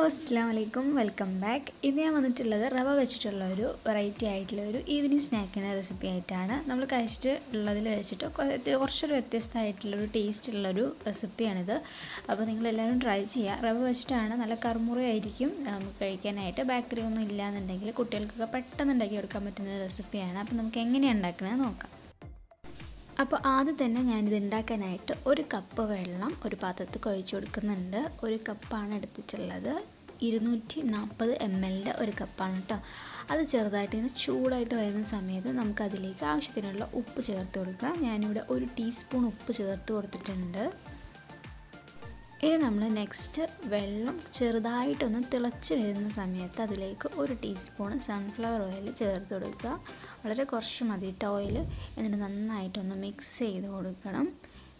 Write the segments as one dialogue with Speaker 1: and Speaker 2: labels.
Speaker 1: അസ്സാം വലൈക്കും welcome back ഇത് ഞാൻ വന്നിട്ടുള്ളത് റവ വെച്ചിട്ടുള്ള ഒരു വെറൈറ്റി ആയിട്ടുള്ള ഒരു ഈവനിങ് സ്നാക്കിൻ്റെ റെസിപ്പി ആയിട്ടാണ് നമ്മൾ കഴിച്ചിട്ട് ഉള്ളതിൽ വെച്ചിട്ട് കുറ- കുറച്ചൊരു വ്യത്യസ്തമായിട്ടുള്ളൊരു ടേസ്റ്റ് ഉള്ളൊരു റെസിപ്പിയാണിത് അപ്പോൾ നിങ്ങളെല്ലാവരും ട്രൈ ചെയ്യുക റവ വെച്ചിട്ടാണ് നല്ല കറുമുറയായിരിക്കും നമുക്ക് കഴിക്കാനായിട്ട് ബേക്കറി ഒന്നും ഇല്ലാന്നുണ്ടെങ്കിൽ കുട്ടികൾക്കൊക്കെ പെട്ടെന്ന് ഉണ്ടാക്കി കൊടുക്കാൻ പറ്റുന്ന റെസിപ്പിയാണ് അപ്പോൾ നമുക്ക് എങ്ങനെയാണ് ഉണ്ടാക്കണമെന്ന് നോക്കാം അപ്പോൾ ആദ്യം തന്നെ ഞാനിത് ഉണ്ടാക്കാനായിട്ട് ഒരു കപ്പ് വെള്ളം ഒരു പാത്രത്തിൽ കുഴച്ച് കൊടുക്കുന്നുണ്ട് ഒരു കപ്പാണ് എടുത്തിട്ടുള്ളത് ഇരുന്നൂറ്റി നാൽപ്പത് എം എല്ലിൻ്റെ ഒരു കപ്പാണ് കേട്ടോ അത് ചെറുതായിട്ട് ഇങ്ങനെ ചൂടായിട്ട് വരുന്ന സമയത്ത് നമുക്ക് അതിലേക്ക് ആവശ്യത്തിനുള്ള ഉപ്പ് ചേർത്ത് കൊടുക്കുക ഞാനിവിടെ ഒരു ടീസ്പൂൺ ഉപ്പ് ചേർത്ത് കൊടുത്തിട്ടുണ്ട് ഇനി നമ്മൾ നെക്സ്റ്റ് വെള്ളം ചെറുതായിട്ടൊന്ന് തിളച്ച് വരുന്ന സമയത്ത് അതിലേക്ക് ഒരു ടീസ്പൂൺ സൺഫ്ലവർ ഓയിൽ ചേർത്ത് കൊടുക്കുക വളരെ കുറച്ച് മതി കേട്ടോ ഓയിൽ എന്നിട്ട് നന്നായിട്ടൊന്ന് മിക്സ് ചെയ്ത് കൊടുക്കണം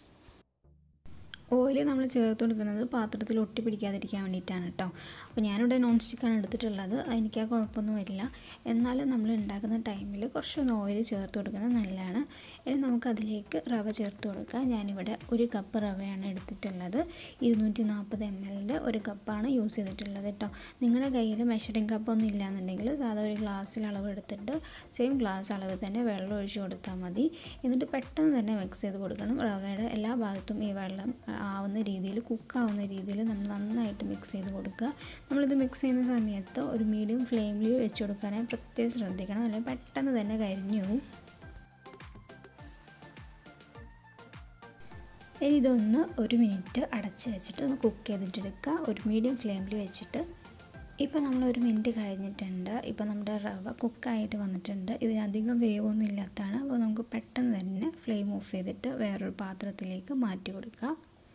Speaker 1: ഓയിൽ നമ്മൾ ചേർത്ത് കൊടുക്കുന്നത് പാത്രത്തിൽ ഒട്ടി പിടിക്കാതിരിക്കാൻ വേണ്ടിയിട്ടാണ് കേട്ടോ അപ്പോൾ ഞാനിവിടെ നോൺ സ്റ്റിക്കാണ് എടുത്തിട്ടുള്ളത് എനിക്ക് ആ കുഴപ്പമൊന്നും വരില്ല എന്നാലും നമ്മൾ ഉണ്ടാക്കുന്ന ടൈമിൽ കുറച്ചൊന്ന് ഓയിൽ ചേർത്ത് കൊടുക്കുന്നത് നല്ലതാണ് ഇനി നമുക്കതിലേക്ക് റവ ചേർത്ത് കൊടുക്കാം ഞാനിവിടെ ഒരു കപ്പ് റവയാണ് എടുത്തിട്ടുള്ളത് ഇരുന്നൂറ്റി നാൽപ്പത് എം എല്ലിൻ്റെ ഒരു കപ്പാണ് യൂസ് ചെയ്തിട്ടുള്ളത് കേട്ടോ നിങ്ങളുടെ കയ്യിൽ മെഷറിംഗ് കപ്പൊന്നും ഇല്ലാന്നുണ്ടെങ്കിൽ സാധാ ഒരു ഗ്ലാസ്സിൽ അളവ് എടുത്തിട്ട് സെയിം ഗ്ലാസ് അളവ് തന്നെ വെള്ളം ഒഴിച്ച് കൊടുത്താൽ മതി എന്നിട്ട് പെട്ടെന്ന് തന്നെ മിക്സ് ചെയ്ത് കൊടുക്കണം റവയുടെ എല്ലാ ഭാഗത്തും ഈ വെള്ളം ആവുന്ന രീതിയിൽ കുക്കാവുന്ന രീതിയിൽ നമ്മൾ നന്നായിട്ട് മിക്സ് ചെയ്ത് കൊടുക്കുക നമ്മളിത് മിക്സ് ചെയ്യുന്ന സമയത്ത് ഒരു മീഡിയം ഫ്ലെയിമിൽ വെച്ച് കൊടുക്കാനായി പ്രത്യേകം ശ്രദ്ധിക്കണം അല്ലെങ്കിൽ പെട്ടെന്ന് തന്നെ കരിഞ്ഞു പോകും ഇനി ഇതൊന്ന് ഒരു മിനിറ്റ് അടച്ച് വെച്ചിട്ട് ഒന്ന് കുക്ക് ചെയ്തിട്ടെടുക്കുക ഒരു മീഡിയം ഫ്ലെയിമിൽ വെച്ചിട്ട് ഇപ്പോൾ നമ്മൾ ഒരു മിനിറ്റ് കഴിഞ്ഞിട്ടുണ്ട് ഇപ്പോൾ നമ്മുടെ റവ കുക്കായിട്ട് വന്നിട്ടുണ്ട് ഇതിനധികം വേവൊന്നും ഇല്ലാത്തതാണ് അപ്പോൾ നമുക്ക് പെട്ടെന്ന് തന്നെ ഫ്ലെയിം ഓഫ് ചെയ്തിട്ട് വേറൊരു പാത്രത്തിലേക്ക് മാറ്റി കൊടുക്കുക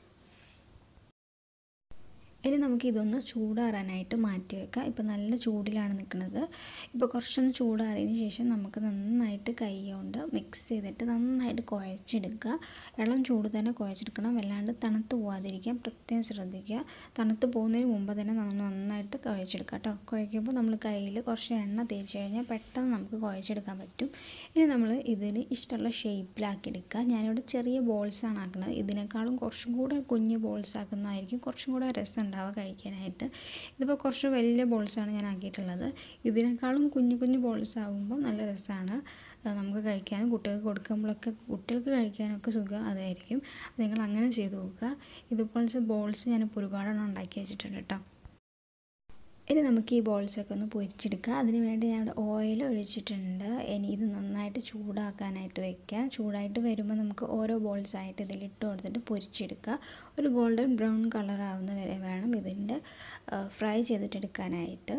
Speaker 1: ഇനി നമുക്ക് ഇതൊന്ന് ചൂടാറാനായിട്ട് മാറ്റി വെക്കാം ഇപ്പോൾ നല്ല ചൂടിലാണ് നിൽക്കുന്നത് ഇപ്പോൾ കുറച്ചൊന്ന് ചൂടാറിയതിന് ശേഷം നമുക്ക് നന്നായിട്ട് കൈ കൊണ്ട് മിക്സ് ചെയ്തിട്ട് നന്നായിട്ട് കുഴച്ചെടുക്കുക ഇളം ചൂട് തന്നെ കുഴച്ചെടുക്കണം വല്ലാണ്ട് തണുത്ത് പോകാതിരിക്കാൻ പ്രത്യേകം ശ്രദ്ധിക്കുക തണുത്ത് പോകുന്നതിന് മുമ്പ് തന്നെ നമ്മൾ നന്നായിട്ട് കുഴച്ചെടുക്കുക കേട്ടോ കുഴയ്ക്കുമ്പോൾ നമ്മൾ കയ്യിൽ കുറച്ച് എണ്ണ തേച്ച് കഴിഞ്ഞാൽ പെട്ടെന്ന് നമുക്ക് കുഴച്ചെടുക്കാൻ പറ്റും ഇനി നമ്മൾ ഇതിന് ഇഷ്ടമുള്ള ഷേപ്പിലാക്കി എടുക്കുക ഞാനിവിടെ ചെറിയ ബോൾസാണ് ആക്കുന്നത് ഇതിനേക്കാളും കുറച്ചും കൂടെ കുഞ്ഞ് ബോൾസ് ആക്കുന്നതായിരിക്കും കുറച്ചും കൂടെ രസം ഉണ്ടാവുക കഴിക്കാനായിട്ട് ഇതിപ്പോൾ കുറച്ച് വലിയ ബോൾസാണ് ഞാൻ ആക്കിയിട്ടുള്ളത് ഇതിനേക്കാളും കുഞ്ഞു കുഞ്ഞു ബോൾസ് ആകുമ്പോൾ നല്ല രസമാണ് നമുക്ക് കഴിക്കാനും കുട്ടികൾക്ക് കൊടുക്കുമ്പോഴൊക്കെ കുട്ടികൾക്ക് കഴിക്കാനൊക്കെ സുഖം അതായിരിക്കും നിങ്ങൾ അങ്ങനെ ചെയ്ത് നോക്കുക ഇതുപോലത്തെ ബോൾസ് ഞാനിപ്പോൾ ഒരുപാടെണ്ണം ഉണ്ടാക്കി വെച്ചിട്ടുണ്ട് കേട്ടോ ഇനി നമുക്ക് ഈ ബോൾസൊക്കെ ഒന്ന് പൊരിച്ചെടുക്കുക അതിന് വേണ്ടി ഞാൻ ഇവിടെ ഓയിൽ ഒഴിച്ചിട്ടുണ്ട് ഇനി ഇത് നന്നായിട്ട് ചൂടാക്കാനായിട്ട് വെക്കുക ചൂടായിട്ട് വരുമ്പോൾ നമുക്ക് ഓരോ ബോൾസായിട്ട് ഇതിലിട്ട് കൊടുത്തിട്ട് പൊരിച്ചെടുക്കുക ഒരു ഗോൾഡൻ ബ്രൗൺ കളർ ആവുന്ന വരെ വേണം ഇതിൻ്റെ ഫ്രൈ ചെയ്തിട്ടെടുക്കാനായിട്ട്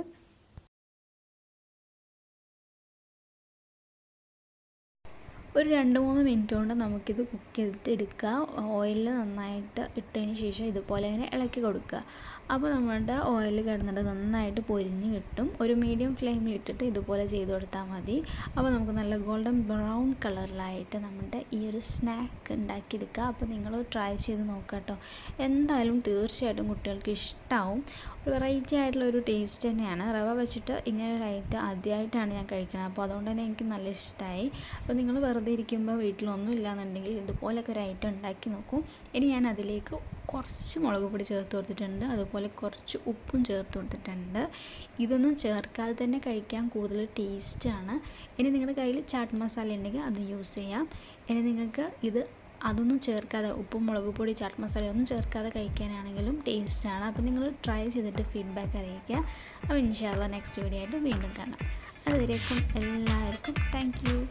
Speaker 1: ഒരു രണ്ട് മൂന്ന് മിനിറ്റ് കൊണ്ട് നമുക്കിത് കുക്ക് ചെയ്തിട്ട് എടുക്കുക ഓയിലിൽ നന്നായിട്ട് ഇട്ടതിന് ശേഷം ഇതുപോലെ ഇങ്ങനെ ഇളക്കി കൊടുക്കുക അപ്പോൾ നമ്മുടെ ഓയിൽ കിടന്നിട്ട് നന്നായിട്ട് പൊരിഞ്ഞ് കിട്ടും ഒരു മീഡിയം ഫ്ലെയിമിൽ ഇട്ടിട്ട് ഇതുപോലെ ചെയ്ത് കൊടുത്താൽ മതി അപ്പോൾ നമുക്ക് നല്ല ഗോൾഡൻ ബ്രൗൺ കളറിലായിട്ട് നമ്മുടെ ഈ ഒരു സ്നാക്ക് ഉണ്ടാക്കിയെടുക്കുക അപ്പോൾ നിങ്ങൾ ട്രൈ ചെയ്ത് നോക്കുക കേട്ടോ എന്തായാലും തീർച്ചയായിട്ടും കുട്ടികൾക്ക് ഇഷ്ടമാവും ഒരു വെറൈറ്റി ആയിട്ടുള്ള ഒരു ടേസ്റ്റ് തന്നെയാണ് റവ വെച്ചിട്ട് ഇങ്ങനെ ഒരു ഐറ്റം ആദ്യമായിട്ടാണ് ഞാൻ കഴിക്കുന്നത് അപ്പോൾ അതുകൊണ്ട് തന്നെ എനിക്ക് നല്ല ഇഷ്ടമായി അപ്പോൾ നിങ്ങൾ വെറുതെ ഇരിക്കുമ്പോൾ വീട്ടിലൊന്നും ഇല്ലാന്നുണ്ടെങ്കിൽ ഇതുപോലൊക്കെ ഒരു ഐറ്റം ഉണ്ടാക്കി നോക്കും ഇനി ഞാൻ അതിലേക്ക് കുറച്ച് മുളക് പൊടി ചേർത്ത് കൊടുത്തിട്ടുണ്ട് അതുപോലെ കുറച്ച് ഉപ്പും ചേർത്ത് കൊടുത്തിട്ടുണ്ട് ഇതൊന്നും ചേർക്കാതെ തന്നെ കഴിക്കാൻ കൂടുതൽ ടേസ്റ്റാണ് ഇനി നിങ്ങളുടെ കയ്യിൽ ചാട്ട് മസാല ഉണ്ടെങ്കിൽ അത് യൂസ് ചെയ്യാം ഇനി നിങ്ങൾക്ക് ഇത് അതൊന്നും ചേർക്കാതെ ഉപ്പും മുളക് പൊടി ചാട്ട് മസാല ഒന്നും ചേർക്കാതെ കഴിക്കാനാണെങ്കിലും ടേസ്റ്റാണ് അപ്പോൾ നിങ്ങൾ ട്രൈ ചെയ്തിട്ട് ഫീഡ്ബാക്ക് അറിയിക്കുക അപ്പോൾ ഇൻഷാല്ല നെക്സ്റ്റ് വീഡിയോ ആയിട്ട് വീണ്ടും കാണാം അതുവരേക്കും എല്ലാവർക്കും താങ്ക് യു